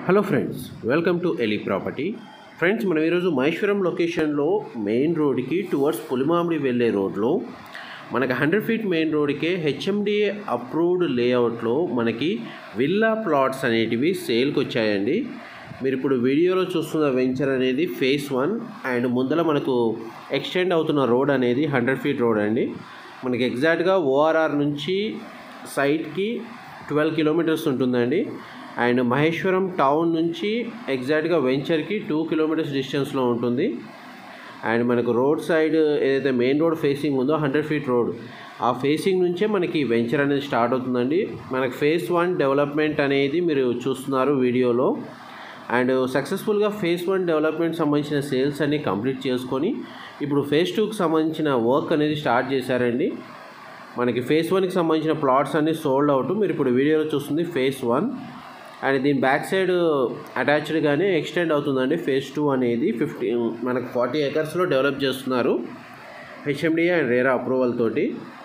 hello friends welcome to Eli property friends మనం ఈరోజు మహేశ్వరం లొకేషన్లో మెయిన్ రోడ్కి టువర్డ్స్ పులిమామిడి వెళ్ళే రోడ్లో మనకి హండ్రెడ్ ఫీట్ మెయిన్ రోడ్కే హెచ్ఎండిఏ అప్రూవ్డ్ లేఅవుట్లో మనకి విల్లా ప్లాట్స్ అనేటివి సేల్కి వచ్చాయండి మీరు ఇప్పుడు వీడియోలో చూస్తున్న వెంచర్ అనేది ఫేస్ వన్ అండ్ ముందర మనకు ఎక్స్టెండ్ అవుతున్న రోడ్ అనేది హండ్రెడ్ ఫీట్ రోడ్ అండి మనకి ఎగ్జాక్ట్గా ఓఆర్ఆర్ నుంచి సైట్కి ట్వెల్వ్ కిలోమీటర్స్ ఉంటుందండి అండ్ మహేశ్వరం టౌన్ నుంచి ఎగ్జాక్ట్గా వెంచర్కి టూ కిలోమీటర్స్ డిస్టెన్స్లో ఉంటుంది అండ్ మనకు రోడ్ సైడ్ ఏదైతే మెయిన్ రోడ్ ఫేసింగ్ ఉందో హండ్రెడ్ ఫీట్ రోడ్ ఆ ఫేసింగ్ నుంచే మనకి వెంచర్ అనేది స్టార్ట్ అవుతుందండి మనకి ఫేస్ వన్ డెవలప్మెంట్ అనేది మీరు చూస్తున్నారు వీడియోలో అండ్ సక్సెస్ఫుల్గా ఫేస్ వన్ డెవలప్మెంట్ సంబంధించిన సేల్స్ అన్ని కంప్లీట్ చేసుకొని ఇప్పుడు ఫేస్ టూకి సంబంధించిన వర్క్ అనేది స్టార్ట్ చేశారండి మనకి ఫేస్ వన్కి సంబంధించిన ప్లాట్స్ అన్ని సోల్డ్ అవుట్ మీరు ఇప్పుడు వీడియోలో చూస్తుంది ఫేస్ వన్ అండ్ దీని బ్యాక్ సైడ్ అటాచ్డ్గానే ఎక్స్టెండ్ అవుతుందండి ఫేస్ టూ అనేది ఫిఫ్టీ మనకు ఫార్టీ ఎకర్స్లో డెవలప్ చేస్తున్నారు హెచ్ఎండిఏ అండ్ రేరా అప్రూవల్ తోటి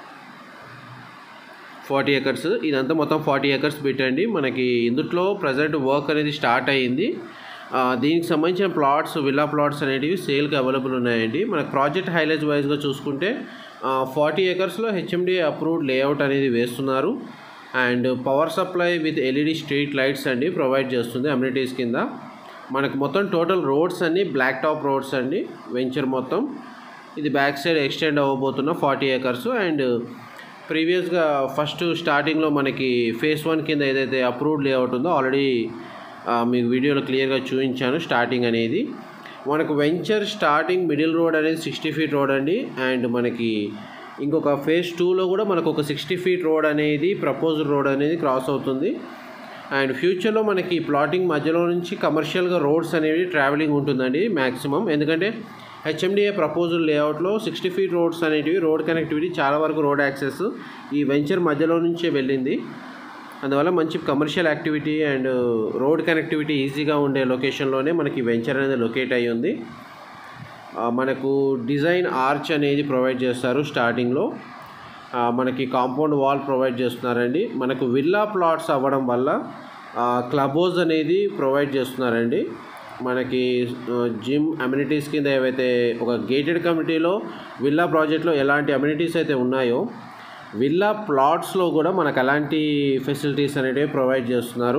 ఫార్టీ ఎకర్స్ ఇదంతా మొత్తం ఫార్టీ ఎకర్స్ పెట్టండి మనకి ఇందుట్లో ప్రజెంట్ వర్క్ అనేది స్టార్ట్ అయ్యింది ఆ, దీనికి సంబంధించిన ప్లాట్స్ విల్లా ప్లాట్స్ అనేటివి సేల్కి అవైలబుల్ ఉన్నాయండి మనకు ప్రాజెక్ట్ హైలైట్స్ వైజ్గా చూసుకుంటే ఫార్టీ ఎకర్స్లో హెచ్ఎండి అప్రూవ్డ్ లేఅవుట్ అనేది వేస్తున్నారు and power supply with LED street lights అండి ప్రొవైడ్ చేస్తుంది అమ్యూనిటీస్ కింద మనకు మొత్తం టోటల్ రోడ్స్ అన్ని బ్లాక్ టాప్ రోడ్స్ అండి వెంచర్ మొత్తం ఇది బ్యాక్ సైడ్ ఎక్స్టెండ్ అవ్వబోతున్న ఫార్టీ ఏకర్స్ అండ్ ప్రీవియస్గా ఫస్ట్ స్టార్టింగ్లో మనకి ఫేస్ వన్ కింద ఏదైతే అప్రూవ్డ్ లేఅవుట్ ఉందో ఆల్రెడీ మీకు వీడియోలో క్లియర్గా చూపించాను స్టార్టింగ్ అనేది మనకు వెంచర్ స్టార్టింగ్ మిడిల్ రోడ్ అనేది సిక్స్టీ ఫీట్ రోడ్ అండి అండ్ మనకి ఇంకొక ఫేజ్ టూలో కూడా మనకు ఒక సిక్స్టీ ఫీట్ రోడ్ అనేది ప్రపోజ్డ్ రోడ్ అనేది క్రాస్ అవుతుంది అండ్ ఫ్యూచర్లో మనకి ప్లాటింగ్ మధ్యలో నుంచి కమర్షియల్గా రోడ్స్ అనేవి ట్రావెలింగ్ ఉంటుందండి మ్యాక్సిమం ఎందుకంటే హెచ్ఎండిఏ ప్రపోజల్ లేఅవుట్లో సిక్స్టీ ఫీట్ రోడ్స్ అనేటివి రోడ్ కనెక్టివిటీ చాలా వరకు రోడ్ యాక్సెస్ ఈ వెంచర్ మధ్యలో నుంచే వెళ్ళింది అందువల్ల మంచి commercial activity and road connectivity ఈజీగా ఉండే లొకేషన్లోనే మనకి వెంచర్ అనేది లొకేట్ అయ్యి ఉంది ఆ, మనకు డిజైన్ ఆర్చ్ అనేది ప్రొవైడ్ చేస్తారు స్టార్టింగ్లో ఆ, మనకి కాంపౌండ్ వాల్ ప్రొవైడ్ చేస్తున్నారండి మనకు విల్లా ప్లాట్స్ అవ్వడం వల్ల క్లబ్ హౌస్ అనేది ప్రొవైడ్ చేస్తున్నారండి మనకి జిమ్ అమ్యూనిటీస్ కింద ఏవైతే ఒక గేటెడ్ కమిటీలో విల్లా ప్రాజెక్ట్లో ఎలాంటి అమ్యూనిటీస్ అయితే ఉన్నాయో విల్లా ప్లాట్స్లో కూడా మనకు అలాంటి ఫెసిలిటీస్ అనేటివి ప్రొవైడ్ చేస్తున్నారు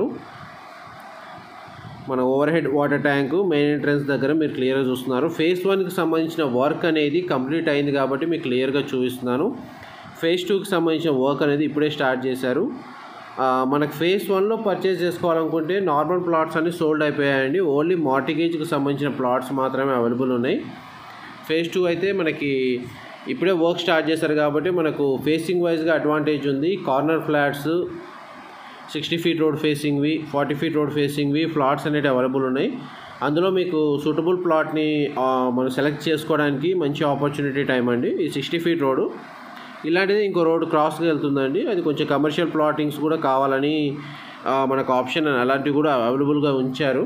మన overhead water tank main entrance దగ్గర మీరు క్లియర్గా చూస్తున్నారు ఫేజ్ వన్కి సంబంధించిన వర్క్ అనేది కంప్లీట్ అయింది కాబట్టి మీకు క్లియర్గా చూపిస్తున్నాను ఫేజ్ టూకి సంబంధించిన వర్క్ అనేది ఇప్పుడే స్టార్ట్ చేశారు ఆ, మనకు ఫేజ్ వన్లో పర్చేస్ చేసుకోవాలనుకుంటే నార్మల్ ప్లాట్స్ అన్ని సోల్డ్ అయిపోయాయండి ఓన్లీ మార్టిగేజ్కి సంబంధించిన ప్లాట్స్ మాత్రమే అవైలబుల్ ఉన్నాయి ఫేజ్ టూ అయితే మనకి ఇప్పుడే వర్క్ స్టార్ట్ చేశారు కాబట్టి మనకు ఫేసింగ్ వైజ్గా అడ్వాంటేజ్ ఉంది corner flats sixty feet road ఫేసింగ్వి ఫార్టీ ఫీట్ రోడ్ ఫేసింగ్వి ప్లాట్స్ అనేవి అవైలబుల్ ఉన్నాయి అందులో మీకు సూటబుల్ ప్లాట్ని ఆ, మనం సెలెక్ట్ చేసుకోవడానికి మంచి ఆపర్చునిటీ టైం అండి ఈ సిక్స్టీ ఫీట్ రోడ్ ఇలాంటిది ఇంకో రోడ్ క్రాస్గా వెళ్తుందండి అది కొంచెం కమర్షియల్ ప్లాటింగ్స్ కూడా కావాలని ఆ, మనకు ఆప్షన్ అలాంటివి కూడా అవైలబుల్గా ఉంచారు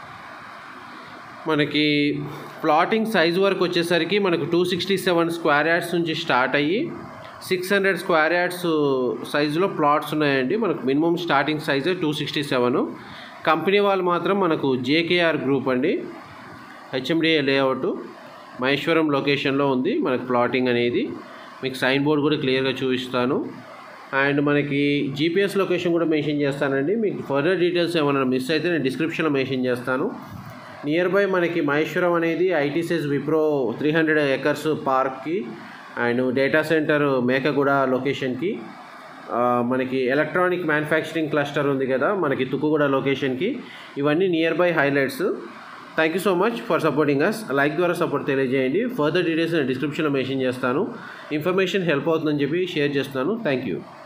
మనకి ప్లాటింగ్ సైజ్ వరకు వచ్చేసరికి మనకు two sixty seven square yards నుంచి స్టార్ట్ అయ్యి సిక్స్ హండ్రెడ్ స్క్వేర్ యార్డ్స్ సైజులో ప్లాట్స్ ఉన్నాయండి మనకు మినిమం స్టార్టింగ్ సైజే టూ సిక్స్టీ సెవెన్ కంపెనీ వాళ్ళు మాత్రం మనకు జేకేఆర్ గ్రూప్ అండి హెచ్ఎండిఏ లేఅవుట్ మహేశ్వరం లొకేషన్లో ఉంది మనకు ప్లాటింగ్ అనేది మీకు సైన్ బోర్డ్ కూడా క్లియర్గా చూపిస్తాను అండ్ మనకి జీపీఎస్ లొకేషన్ కూడా మెన్షన్ చేస్తానండి మీకు ఫర్దర్ డీటెయిల్స్ ఏమైనా మిస్ అయితే నేను డిస్క్రిప్షన్లో మెన్షన్ చేస్తాను నియర్ బై మనకి మహేశ్వరం అనేది ITES Wipro three hundred acres పార్క్కి అండ్ డేటా సెంటర్ మేకగూడ లొకేషన్కి ఆ, మనకి ఎలక్ట్రానిక్ మ్యానుఫ్యాక్చరింగ్ క్లస్టర్ ఉంది కదా మనకి తుక్కుగూడ లొకేషన్కి ఇవన్నీ nearby highlights thank you so much for supporting us like ద్వారా సపోర్ట్ తెలియజేయండి ఫర్దర్ డీటెయిల్స్ నేను డిస్క్రిప్షన్లో మెన్షన్ చేస్తాను ఇన్ఫర్మేషన్ హెల్ప్ అవుతుందని చెప్పి షేర్ చేస్తున్నాను థ్యాంక్ యూ